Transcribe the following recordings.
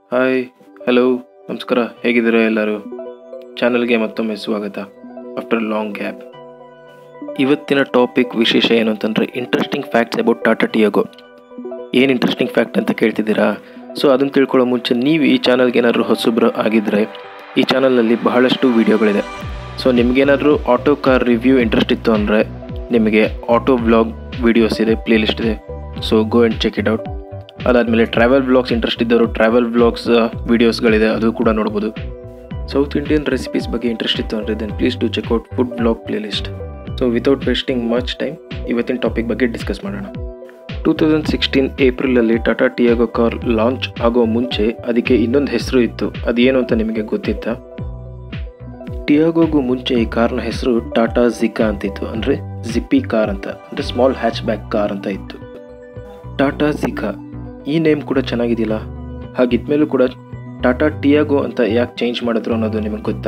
hi hello ನಮಸ್ಕಾರ ಹೇಗಿದ್ದೀರಾ ಎಲ್ಲರೂ ಚಾನಲ್ಗೆ ಮತ್ತೊಮ್ಮೆ ಸ್ವಾಗತ ಆಫ್ಟರ್ ಲಾಂಗ್ ಗ್ಯಾಪ್ ಇವತ್ತಿನ ಟಾಪಿಕ್ ವಿಶೇಷ ಏನು ಅಂತಂದರೆ interesting facts about Tata Tiago ಏನು ಇಂಟ್ರೆಸ್ಟಿಂಗ್ ಫ್ಯಾಕ್ಟ್ ಅಂತ ಕೇಳ್ತಿದ್ದೀರಾ ಸೊ ಅದನ್ನು ತಿಳ್ಕೊಳ್ಳೋ ಮುಂಚೆ ನೀವು ಈ ಚಾನಲ್ಗೆ ಏನಾದರೂ ಹೊಸಬ್ರು ಆಗಿದ್ದರೆ ಈ ಚಾನಲಲ್ಲಿ ಬಹಳಷ್ಟು ವೀಡಿಯೋಗಳಿದೆ ಸೊ ನಿಮಗೇನಾದರೂ ಆಟೋ ಕಾರ್ ರಿವ್ಯೂ ಇಂಟ್ರೆಸ್ಟ್ ಇತ್ತು ಅಂದರೆ ನಿಮಗೆ ಆಟೋ ವ್ಲಾಗ್ ವೀಡಿಯೋಸ್ ಇದೆ ಪ್ಲೇಲಿಸ್ಟ್ ಇದೆ so go and check it out ಅದಾದಮೇಲೆ ಟ್ರಾವೆಲ್ ವ್ಲಾಗ್ಸ್ ಇಂಟ್ರೆಸ್ಟ್ ಇದ್ದವರು ಟ್ರಾವೆಲ್ ವ್ಲಾಗ್ಸ್ ವೀಡಿಯೋಸ್ಗಳಿದೆ ಅದು ಕೂಡ ನೋಡ್ಬೋದು ಸೌತ್ ಇಂಡಿಯನ್ ರೆಸಿಪೀಸ್ ಬಗ್ಗೆ ಇಂಟ್ರೆಸ್ಟ್ ಇತ್ತು ಅಂದರೆ then please to check out food blog playlist so without wasting much time ಇವತ್ತಿನ ಟಾಪಿಕ್ ಬಗ್ಗೆ ಡಿಸ್ಕಸ್ ಮಾಡೋಣ ಟೂ ತೌಸಂಡ್ ಸಿಕ್ಸ್ಟೀನ್ ಏಪ್ರಿಲಲ್ಲಿ ಟಾಟಾ ಟಿಯಾಗೋ ಕಾರ್ ಲಾಂಚ್ ಆಗೋ ಮುಂಚೆ ಅದಕ್ಕೆ ಇನ್ನೊಂದು ಹೆಸರು ಇತ್ತು ಅದೇನು ಅಂತ ನಿಮಗೆ ಗೊತ್ತಿತ್ತಾ ಟಿಯಾಗೋಗೂ ಮುಂಚೆ ಈ ಕಾರ್ನ ಹೆಸರು ಟಾಟಾ ಜಿಕಾ ಅಂತಿತ್ತು ಅಂದರೆ ಜಿಪ್ಪಿ ಕಾರ್ ಅಂತ ಅಂದರೆ ಸ್ಮಾಲ್ ಹ್ಯಾಚ್ ಬ್ಯಾಕ್ ಕಾರ್ ಅಂತ ಇತ್ತು ಟಾಟಾ ಜಿಕಾ ಈ ನೇಮ್ ಕೂಡ ಚೆನ್ನಾಗಿದೆಯಲ್ಲ ಹಾಗಿದ್ಮೇಲೂ ಕೂಡ ಟಾಟಾ ಟಿಯಾಗೋ ಅಂತ ಯಾಕೆ ಚೇಂಜ್ ಮಾಡಿದ್ರು ಅನ್ನೋದು ನಿಮಗೆ ಗೊತ್ತಾ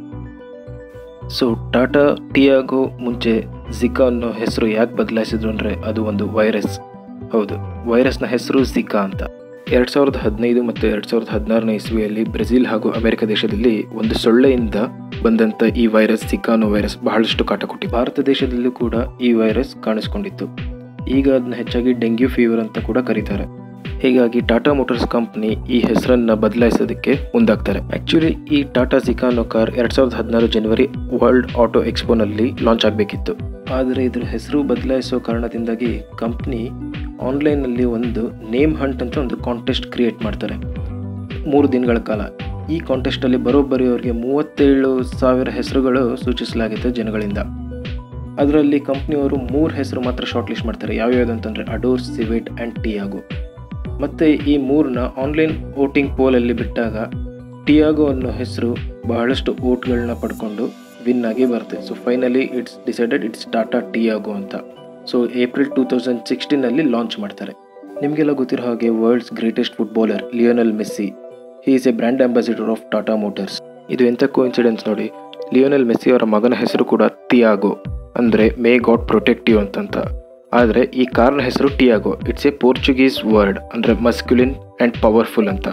ಸೊ ಟಾಟಾ ಟಿಯಾಗೋ ಮುಂಚೆ ಜಿಕಾ ಅನ್ನೋ ಹೆಸರು ಯಾಕೆ ಬದಲಾಯಿಸಿದ್ರು ಅಂದರೆ ಅದು ಒಂದು ವೈರಸ್ ಹೌದು ವೈರಸ್ನ ಹೆಸರು ಜಿಕಾ ಅಂತ ಎರಡು ಸಾವಿರದ ಹದಿನೈದು ಮತ್ತು ಎರಡು ಸಾವಿರದ ಹದಿನಾರನೇ ಇಸ್ವಿಯಲ್ಲಿ ಬ್ರೆಜಿಲ್ ಹಾಗೂ ಅಮೆರಿಕ ದೇಶದಲ್ಲಿ ಒಂದು ಸೊಳ್ಳೆಯಿಂದ ಬಂದಂಥ ಈ ವೈರಸ್ ಜಿಕಾ ಅನ್ನೋ ವೈರಸ್ ಬಹಳಷ್ಟು ಕಾಟ ಕೊಟ್ಟಿತ್ತು ಭಾರತ ದೇಶದಲ್ಲೂ ಕೂಡ ಈ ವೈರಸ್ ಕಾಣಿಸ್ಕೊಂಡಿತ್ತು ಈಗ ಅದನ್ನ ಹೆಚ್ಚಾಗಿ ಡೆಂಗ್ಯೂ ಫೀವರ್ ಅಂತ ಕೂಡ ಕರೀತಾರೆ ಹೀಗಾಗಿ ಟಾಟಾ ಮೋಟಾರ್ಸ್ ಕಂಪ್ನಿ ಈ ಹೆಸರನ್ನ ಬದಲಾಯಿಸೋದಕ್ಕೆ ಮುಂದಾಗ್ತಾರೆ ಆಕ್ಚುಲಿ ಈ ಟಾಟಾ ಜಿಕಾ ಅನ್ನೋ ಕಾರ್ ಎರಡ್ ಸಾವಿರದ ಹದಿನಾರು ಜನವರಿ ವರ್ಲ್ಡ್ ಆಟೋ ಎಕ್ಸ್ಪೋನಲ್ಲಿ ಲಾಂಚ್ ಆಗಬೇಕಿತ್ತು ಆದರೆ ಇದರ ಹೆಸರು ಬದಲಾಯಿಸೋ ಕಾರಣದಿಂದಾಗಿ ಕಂಪ್ನಿ ಆನ್ಲೈನಲ್ಲಿ ಒಂದು ನೇಮ್ ಹಂಟ್ ಅಂತ ಒಂದು ಕಾಂಟೆಸ್ಟ್ ಕ್ರಿಯೇಟ್ ಮಾಡ್ತಾರೆ ಮೂರು ದಿನಗಳ ಕಾಲ ಈ ಕಾಂಟೆಸ್ಟಲ್ಲಿ ಬರೋಬ್ಬರಿ ಅವರಿಗೆ ಮೂವತ್ತೇಳು ಸಾವಿರ ಹೆಸರುಗಳು ಸೂಚಿಸಲಾಗಿತ್ತು ಜನಗಳಿಂದ ಅದರಲ್ಲಿ ಕಂಪ್ನಿಯವರು ಮೂರು ಹೆಸರು ಮಾತ್ರ ಶಾರ್ಟ್ ಲಿಸ್ಟ್ ಮಾಡ್ತಾರೆ ಯಾವ್ಯಾವ್ದು ಅಂತಂದರೆ ಅಡೋರ್ ಸಿವಿಟ್ ಆ್ಯಂಡ್ ಟಿಯಾಗೋ ಮತ್ತು ಈ ಮೂರನ್ನ ಆನ್ಲೈನ್ ವೋಟಿಂಗ್ ಪೋಲಲ್ಲಿ ಬಿಟ್ಟಾಗ ಟಿಯಾಗೋ ಅನ್ನೋ ಹೆಸರು ಬಹಳಷ್ಟು ವೋಟ್ಗಳನ್ನ ಪಡ್ಕೊಂಡು ವಿನ್ ಆಗಿ ಬರುತ್ತೆ so finally it's decided it's Tata Tiago ಅಂತ ಸೊ ಏಪ್ರಿಲ್ ಟೂ ತೌಸಂಡ್ ಸಿಕ್ಸ್ಟೀನಲ್ಲಿ ಲಾಂಚ್ ಮಾಡ್ತಾರೆ ನಿಮಗೆಲ್ಲ ಗೊತ್ತಿರೋ ಹಾಗೆ world's greatest footballer Lionel Messi he is a brand ambassador of Tata Motors ಇದು ಎಂಥ ಕೋಇನ್ಸಿಡೆನ್ಸ್ ನೋಡಿ ಲಿಯೋನಲ್ ಮೆಸ್ಸಿ ಅವರ ಮಗನ ಹೆಸರು ಕೂಡ ಟಿಯಾಗೋ ಅಂದರೆ ಮೇ ಗಾಡ್ ಪ್ರೊಟೆಕ್ಟಿವ್ ಅಂತಂತ ಆದರೆ ಈ ಕಾರ್ನ ಹೆಸರು Tiago it's a Portuguese word ಅಂದರೆ ಮಸ್ಕ್ಯುಲಿನ್ ಆ್ಯಂಡ್ ಪವರ್ಫುಲ್ ಅಂತ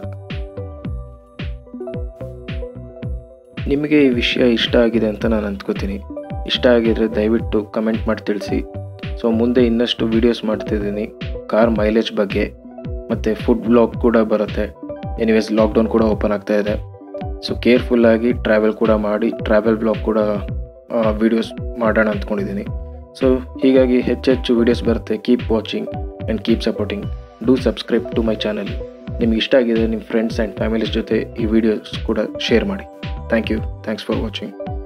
ನಿಮಗೆ ಈ ವಿಷಯ ಇಷ್ಟ ಆಗಿದೆ ಅಂತ ನಾನು ಅಂದ್ಕೋತೀನಿ ಇಷ್ಟ ಆಗಿದ್ರೆ ದಯವಿಟ್ಟು ಕಮೆಂಟ್ ಮಾಡಿ ತಿಳಿಸಿ ಸೊ ಮುಂದೆ ಇನ್ನಷ್ಟು ವೀಡಿಯೋಸ್ ಮಾಡ್ತಿದ್ದೀನಿ ಕಾರ್ ಮೈಲೇಜ್ ಬಗ್ಗೆ ಮತ್ತು ಫುಡ್ ಬ್ಲಾಗ್ ಕೂಡ ಬರುತ್ತೆ ಎನಿವೇಸ್ ಲಾಕ್ಡೌನ್ ಕೂಡ ಓಪನ್ ಆಗ್ತಾ ಇದೆ ಸೊ ಕೇರ್ಫುಲ್ಲಾಗಿ ಟ್ರಾವೆಲ್ ಕೂಡ ಮಾಡಿ ಟ್ರಾವೆಲ್ ಬ್ಲಾಗ್ ಕೂಡ ವೀಡಿಯೋಸ್ ಮಾಡೋಣ ಅಂದ್ಕೊಂಡಿದ್ದೀನಿ ಸೊ ಹೀಗಾಗಿ ಹೆಚ್ಚೆಚ್ಚು ವೀಡಿಯೋಸ್ ಬರುತ್ತೆ keep watching and keep supporting do subscribe to my channel ನಿಮ್ಗೆ ಇಷ್ಟ ಆಗಿದೆ ನಿಮ್ಮ ಫ್ರೆಂಡ್ಸ್ ಆ್ಯಂಡ್ ಫ್ಯಾಮಿಲೀಸ್ ಜೊತೆ ಈ ವಿಡಿಯೋಸ್ ಕೂಡ ಶೇರ್ ಮಾಡಿ thank you thanks for watching